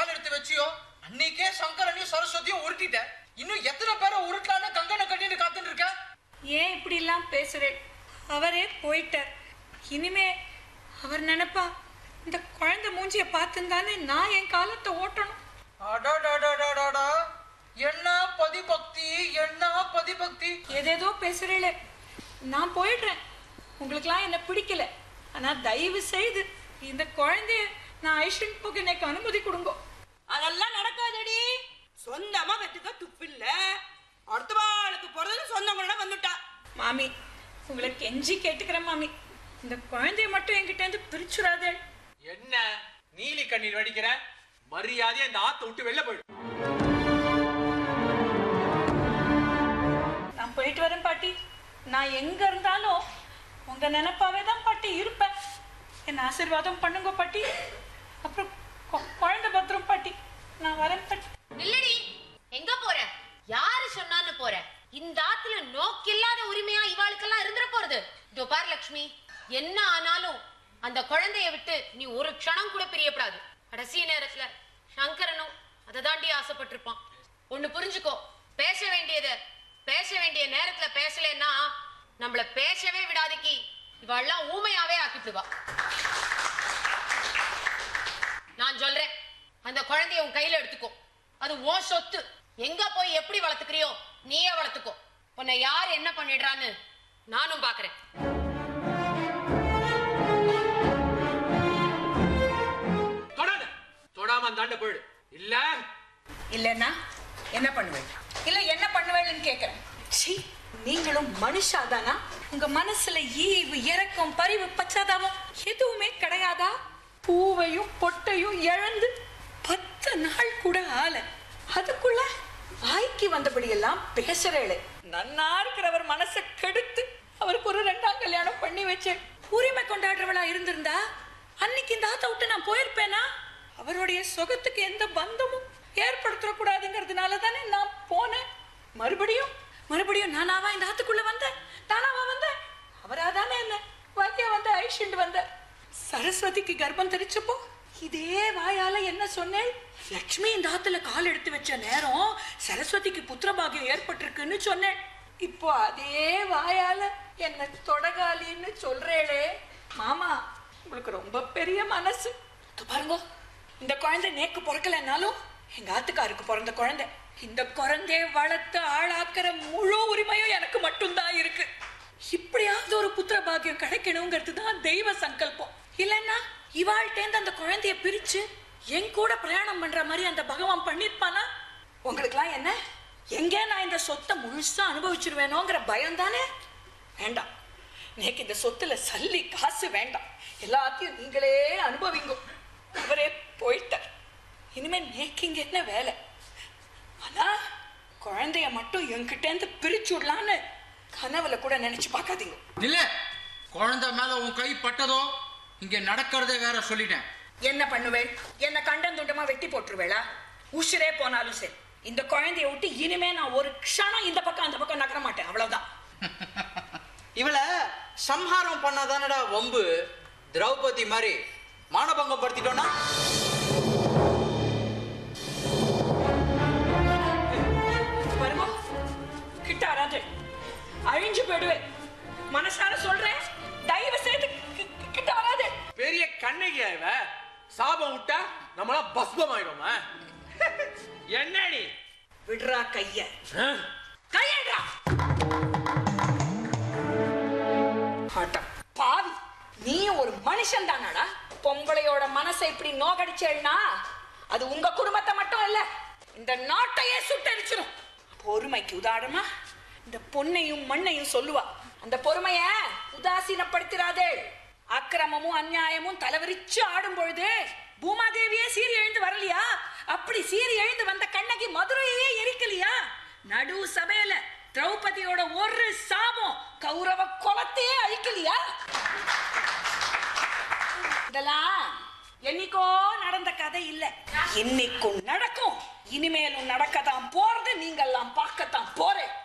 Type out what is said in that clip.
கால் எடுத்து வச்சியோ அன்னைக்கே சங்கரனையும் சரஸ்வதியும் உருட்டிட்ட இன்னும் எத்தனை பேரை உருட்டலான்னு கங்கனை கட்டிட்டு காத்துட்டு இருக்க ஏன் இப்படி எல்லாம் பேசுறேன் அவரே போயிட்டார் இனிமே அவர் நினைப்பா இந்த குழந்தை மூஞ்சிய பார்த்துந்தானே நான் என் காலத்தை ஓட்டணும் அடடடடடடா என்ன பதிபக்தி என்ன பதிபக்தி ஏதேதோ பேசுறீங்களே நான் போயிடுறேன் உங்களுக்கெல்லாம் என்ன பிடிக்கல ஆனா தயவு செய்து இந்த குழந்தைய நான் ஐஷன் போக எனக்கு அனுமதி கொடுங்க அதெல்லாம் நடக்காதடி சொந்தமா பெற்றுக்க துப்பில்ல அடுத்த வாளுக்கு பிறந்தது சொந்தங்களோட வந்துட்டா மாமி உங்களை கெஞ்சி கேட்டுக்கிறேன் மாமி இந்த குழந்தைய மட்டும் என்கிட்ட இருந்து பிரிச்சுடாதே என்ன நீலி கண்ணீர் வடிக்கிற மரியாதையா இந்த ஆத்த விட்டு வெளில போயிடு நான் போயிட்டு வரேன் பாட்டி நான் எங்க இருந்தாலும் உங்க நினைப்பாவே தான் பாட்டி இருப்பேன் என்ன ஆசீர்வாதம் பண்ணுங்க பாட்டி அப்புறம் கொ- குழந்தை பத்திரம் பாட்டி நான் வரேன் பாட்டி நில்லடி எங்க போற யாரு சொன்னான்னு போற இந்த ஆத்துல நோக்கில்லாத உரிமையா இவாளுக்கெல்லாம் இருந்துட போறது இதோ பாரு லக்ஷ்மி என்ன ஆனாலும் அந்த குழந்தைய விட்டு நீ ஒரு க்ஷணம் கூட பிரியப்படாது கடைசி நேரத்துல சங்கரனும் அதை தாண்டி ஆசைப்பட்டிருப்பான் ஒண்ணு புரிஞ்சுக்கோ பேச வேண்டியத பேச வேண்டிய நேரத்துல பேசலைன்னா நம்மள பேசவே விடாதிக்கி இவாள்லாம் ஊமையாவே ஆக்கிட்டுவா நான் சொல்றேன் அந்த குழந்தைய உன் கையில எடுத்துக்கோ அது உன் சொத்து எங்க போய் எப்படி வளர்த்துக்கிறியோ நீயே வளர்த்துக்கோ உன்னை யார் என்ன பண்ணிடுறான்னு நானும் பாக்குறேன் தொடாத தொடாம அந்தாண்ட போயிடு இல்ல இல்லைன்னா என்ன பண்ணுவேன் இல்ல என்ன பண்ணுவேன்னு கேக்குறேன் சீ நீங்களும் மனுஷாதானா உங்க மனசுல ஈவு இரக்கம் பரிவு பச்சாதாபம் எதுவுமே கிடையாதா பூவையும் பொட்டையும் இழந்து பத்து நாள் கூட ஆல அதுக்குள்ள வாய்க்கு வந்தபடியெல்லாம் பேசுறேளே நன்னா இருக்கிறவர் மனசை கெடுத்து அவருக்கு ஒரு ரெண்டாம் கல்யாணம் பண்ணி வச்சேன் உரிமை கொண்டாடுறவளா இருந்திருந்தா அன்னைக்கு இந்த ஆத்த விட்டு நான் போயிருப்பேனா அவருடைய சுகத்துக்கு எந்த பந்தமும் ஏற்படுத்தக்கூடாதுங்கிறதுனால தானே நான் போனேன் மறுபடியும் மறுபடியும் நானாவா இந்த ஆத்துக்குள்ள வந்தேன் நானாவா வந்தேன் அவராதானே என்ன வாக்கியா வந்த ஐஷிண்டு வந்த சரஸ்வதிக்கு கர்ப்பம் தெரிச்சப்போ இதே வாயால என்ன சொன்னேன் லக்ஷ்மி இந்த ஆத்துல கால் எடுத்து வச்ச நேரம் சரஸ்வதிக்கு புத்திரபாகியம் ஏற்பட்டிருக்குன்னு சொன்னேன் இப்போ அதே வாயால என்ன தொடகாலின்னு சொல்றேளே மாமா உங்களுக்கு ரொம்ப பெரிய மனசு இதோ பாருங்க இந்த குழந்தை நேக்கு பிறக்கலைன்னாலும் எங்க ஆத்துக்காருக்கு பிறந்த குழந்தை இந்த குழந்தைய வளர்த்து ஆளாக்குற முழு உரிமையும் எனக்கு மட்டும்தான் இருக்கு இப்படியாவது ஒரு புத்திர பாக்கியம் கிடைக்கணுங்கிறது தான் தெய்வ சங்கல்பம் இல்லைன்னா இவாள்கிட்டேந்து அந்த குழந்தைய பிரிச்சு என் கூட பிரயாணம் பண்ற மாதிரி அந்த பகவான் பண்ணிருப்பானா உங்களுக்குலாம் என்ன எங்கே நான் இந்த சொத்தை முழுசா அனுபவிச்சிருவேனோங்கிற பயம் தானே வேண்டாம் நேக்கு இந்த சொத்துல சல்லி காசு வேண்டாம் எல்லாத்தையும் நீங்களே அனுபவிங்க அவரே போயிட்டார் இனிமே நேக்கு இங்க என்ன வேலை ஆனா குழந்தைய மட்டும் என்கிட்ட இருந்து பிரிச்சு விடலான்னு கனவுல கூட நினைச்சு பார்க்காதீங்க இல்ல குழந்தை மேல உன் கை பட்டதோ இங்க நடக்கிறதே வேற சொல்லிட்டேன் என்ன பண்ணுவேள் என்ன கண்டம் துண்டமா வெட்டி போட்டுருவேளா உசுரே போனாலும் சரி இந்த குழந்தைய விட்டு இனிமே நான் ஒரு க்ஷணம் இந்த பக்கம் அந்த பக்கம் நகர மாட்டேன் அவ்வளவுதான் இவளை சம்ஹாரம் பண்ணாதானடா வம்பு திரௌபதி மாதிரி மானபங்கம் படுத்திட்டோம்னா வருமா கிட்ட வராது அழிஞ்சு போயிடுவேன் மனசார சொல்றேன் தயவு செய்து கி- கி- கிட்ட வராது பெரிய கண்ணகியா இவ சாபம் விட்டா நம்மளாம் பஸ்பம் ஆயிடுமா என்னடி விடுறா கைய ஆ? கையேடா ஆட்டம் பாவி நீ ஒரு மனுஷன் தானடா பொம்பளையோட மனசை இப்படி நோகடிச்சேன்னா அது உங்க குடும்பத்தை மட்டும் இல்ல இந்த நாட்டையே சுட்டரிச்சிடும் பொறுமைக்கு உதாரணமா இந்த பொன்னையும் மண்ணையும் சொல்லுவா அந்த பொறுமைய உதாசீனப்படுத்திராதே அக்கிரமமும் அநியாயமும் தலைவிரிச்சு ஆடும் பொழுது பூமாதேவியே சீறி எழுந்து வரலையா அப்படி சீறி எழுந்து வந்த கண்ணகி மதுரையே எரிக்கலையா நடு சபையில திரௌபதியோட ஒரு சாபம் கௌரவ குலத்தையே அழிக்கலையா இதெல்லாம் என்னைக்கோ நடந்த கதை இல்ல இன்னைக்கும் நடக்கும் இனிமேலும் நடக்கத்தான் போறது நீங்கெல்லாம் பார்க்கத்தான் போறேன்